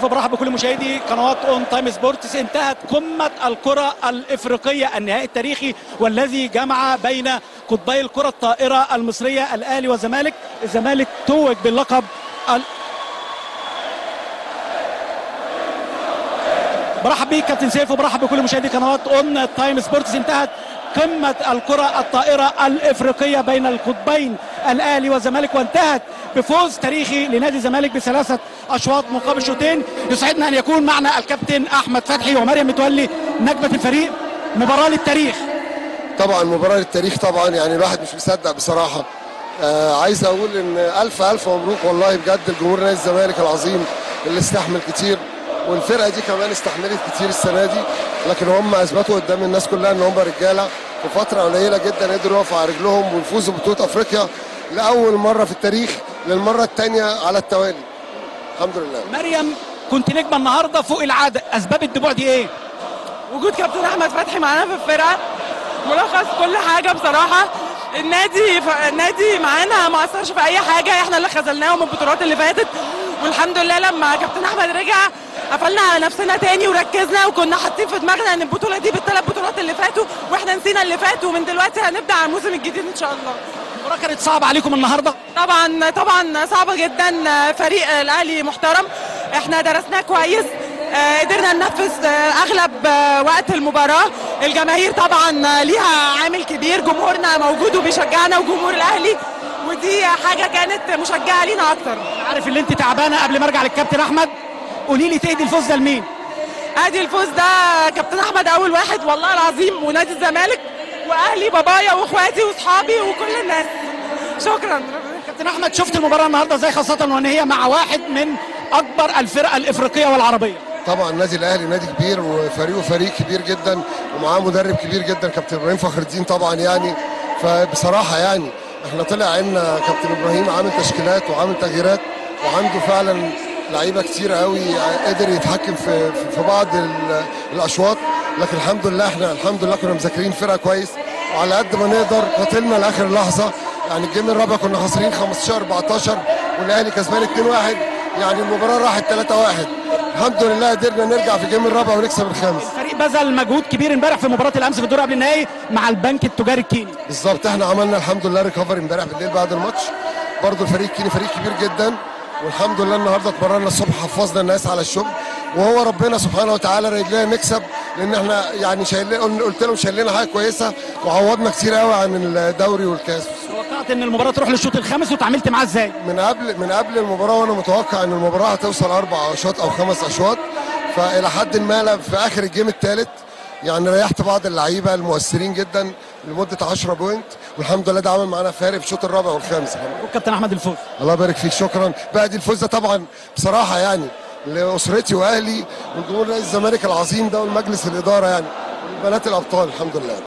برحب بكل مشاهدي قنوات اون تايم سبورتس انتهت قمه الكره الافريقيه النهائي التاريخي والذي جمع بين قطبي الكره الطائره المصريه الاهلي والزمالك الزمالك توج باللقب ال... برحب بيك كابتن سيف وبرحب بكل مشاهدي قنوات اون تايم سبورتس انتهت قمة الكرة الطائرة الإفريقية بين القطبين الأهلي والزمالك وانتهت بفوز تاريخي لنادي الزمالك بثلاثة أشواط مقابل شوطين يسعدنا أن يكون معنا الكابتن أحمد فتحي ومريم متولي نجمة الفريق مباراة للتاريخ طبعا مباراة للتاريخ طبعا يعني الواحد مش مصدق بصراحة آه عايز أقول إن ألف ألف مبروك والله بجد الجمهور نادي الزمالك العظيم اللي استحمل كتير والفرقه دي كمان استحملت كتير السنه دي لكن هم اثبتوا قدام الناس كلها ان هم رجاله في فتره قليله جدا قدروا يقفوا على رجلهم ويفوزوا ببطوله افريقيا لاول مره في التاريخ للمره الثانيه على التوالي الحمد لله مريم كنت نجمة النهاردة فوق العادة أسباب الدموع دي إيه؟ وجود كابتن احمد فتحي معانا في الفرقه ملخص كل حاجه بصراحه النادي ف... النادي معانا ما اثرش في اي حاجه احنا اللي خذلناهم البطولات اللي فاتت والحمد لله لما كابتن احمد رجع قفلنا على نفسنا تاني وركزنا وكنا حاطين في دماغنا ان البطوله دي بالثلاث بطولات اللي فاتوا واحنا نسينا اللي فاتوا ومن دلوقتي هنبدا على الموسم الجديد ان شاء الله المباراة كانت صعبة عليكم النهاردة طبعا طبعا صعبه جدا فريق الاهلي محترم احنا درسناه كويس آه، قدرنا ننفذ آه، اغلب آه، وقت المباراه الجماهير طبعا ليها عامل كبير جمهورنا موجود وبيشجعنا وجمهور الاهلي ودي حاجه كانت مشجعه لينا اكتر عارف اللي أنت تعبانة قبل ما أرجع للكابتن أحمد قولي لي تهدي الفوز ده لمين؟ ادي الفوز ده كابتن احمد اول واحد والله العظيم ونادي الزمالك واهلي بابايا واخواتي واصحابي وكل الناس شكرا كابتن أحمد شفت المباراة النهاردة إزاي خاصة وإن هي مع واحد من أكبر الفرق الإفريقية والعربية طبعا النادي الاهلي نادي كبير وفريقه فريق كبير جدا ومعاه مدرب كبير جدا كابتن ابراهيم فخر الدين طبعا يعني فبصراحه يعني احنا طلع عنا كابتن ابراهيم عامل تشكيلات وعامل تغييرات وعنده فعلا لعيبه كتير قوي قدر يتحكم في في- في بعض ال- الاشواط لكن الحمد لله احنا الحمد لله كنا مذاكرين فرقه كويس وعلى قد ما نقدر قاتلنا لاخر لحظه يعني الجيم الرابع كنا خاسرين 15 14 والاهلي كسبان 2-1 يعني المباراه راحت 3-1 الحمد لله قدرنا نرجع في الجيم الرابع ونكسب الخامس الفريق بذل مجهود كبير امبارح في مباراة الأمس في الدور قبل النهائي مع البنك التجاري الكيني بالظبط احنا عملنا الحمد لله ريكفري امبارح بالليل بعد الماتش برضو الفريق الكيني فريق كبير جدا والحمد لله النهارده اتمرنا الصبح حفظنا الناس على الشغل وهو ربنا سبحانه وتعالى رايد لنا نكسب لان احنا يعني شايل قلت لهم شايل لنا حاجه كويسه وعوضنا كتير قوي عن الدوري والكاس توقعت ان المباراة تروح للشوط الخامس وتعاملت معاه ازاي؟ من قبل من قبل المباراه وانا متوقع ان المباراه هتوصل اربع اشواط او خمس اشواط فالى حد ما لا- في اخر الجيم الثالث يعني ريحت بعض اللعيبه المؤثرين جدا لمده 10 بوينت والحمد لله ده عمل معانا فارق في الشوط الرابع والخامس وكابتن احمد الفوز الله يبارك فيك شكرا بقى دي الفوز ده طبعا بصراحه يعني لاسرتي واهلي وجمهور نادي الزمالك العظيم ده والمجلس الاداره يعني والبنات الابطال الحمد لله